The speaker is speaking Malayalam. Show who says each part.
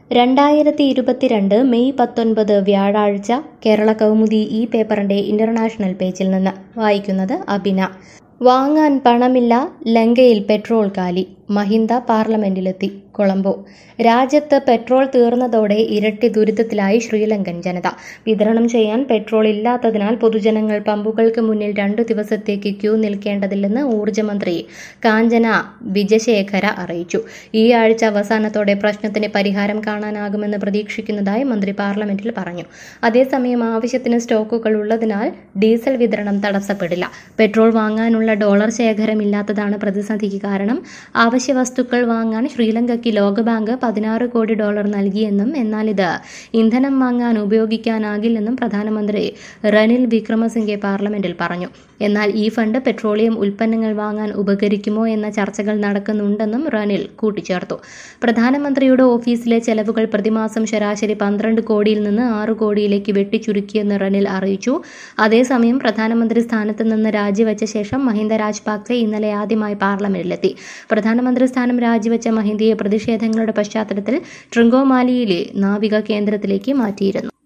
Speaker 1: രണ്ടായിരത്തി ഇരുപത്തിരണ്ട് മെയ് പത്തൊൻപത് വ്യാഴാഴ്ച കേരള കൗമുദി ഈ പേപ്പറിന്റെ ഇന്റർനാഷണൽ പേജിൽ നിന്ന് വായിക്കുന്നത് അബിന വാങ്ങാൻ പണമില്ല ലങ്കയിൽ പെട്രോൾ കാലി മഹിന്ദ പാർലമെന്റിലെത്തി കൊളംബോ രാജ്യത്ത് പെട്രോൾ തീർന്നതോടെ ഇരട്ടി ദുരിതത്തിലായി ശ്രീലങ്കൻ ജനത വിതരണം ചെയ്യാൻ പെട്രോൾ ഇല്ലാത്തതിനാൽ പൊതുജനങ്ങൾ പമ്പുകൾക്ക് മുന്നിൽ രണ്ടു ദിവസത്തേക്ക് ക്യൂ നിൽക്കേണ്ടതില്ലെന്ന് ഊർജ്ജമന്ത്രി കാഞ്ചന വിജശേഖര അറിയിച്ചു ഈ ആഴ്ച അവസാനത്തോടെ പ്രശ്നത്തിന് പരിഹാരം കാണാനാകുമെന്ന് പ്രതീക്ഷിക്കുന്നതായി മന്ത്രി പാർലമെന്റിൽ പറഞ്ഞു അതേസമയം ആവശ്യത്തിന് സ്റ്റോക്കുകൾ ഉള്ളതിനാൽ ഡീസൽ വിതരണം തടസ്സപ്പെടില്ല പെട്രോൾ വാങ്ങാനുള്ള ഡോളർ ശേഖരമില്ലാത്തതാണ് പ്രതിസന്ധിക്ക് കാരണം അവശ്യ വസ്തുക്കൾ വാങ്ങാൻ ശ്രീലങ്കയ്ക്ക് ലോകബാങ്ക് പതിനാറ് കോടി ഡോളർ നൽകിയെന്നും എന്നാൽ ഇത് ഇന്ധനം വാങ്ങാൻ ഉപയോഗിക്കാനാകില്ലെന്നും പ്രധാനമന്ത്രി റനിൽ വിക്രമസിംഗെ പാർലമെന്റിൽ പറഞ്ഞു എന്നാൽ ഈ ഫണ്ട് പെട്രോളിയം ഉൽപ്പന്നങ്ങൾ വാങ്ങാൻ ഉപകരിക്കുമോ എന്ന ചർച്ചകൾ നടക്കുന്നുണ്ടെന്നും റനിൽ കൂട്ടിച്ചേർത്തു പ്രധാനമന്ത്രിയുടെ ഓഫീസിലെ ചെലവുകൾ പ്രതിമാസം ശരാശരി പന്ത്രണ്ട് കോടിയിൽ നിന്ന് ആറ് കോടിയിലേക്ക് വെട്ടിച്ചുരുക്കിയെന്ന് റനിൽ അറിയിച്ചു അതേസമയം പ്രധാനമന്ത്രി സ്ഥാനത്ത് നിന്ന് രാജിവെച്ച ശേഷം മഹിന്ദ രാജപാക്സെ ഇന്നലെ ആദ്യമായി പാർലമെന്റിലെത്തി പ്രധാനമന്ത്രി സ്ഥാനം രാജിവെച്ച മഹിന്ദയെ പ്രതിഷേധങ്ങളുടെ പശ്ചാത്തലത്തിൽ ട്രിങ്കോമാലിയിലെ നാവിക കേന്ദ്രത്തിലേക്ക് മാറ്റിയിരുന്നു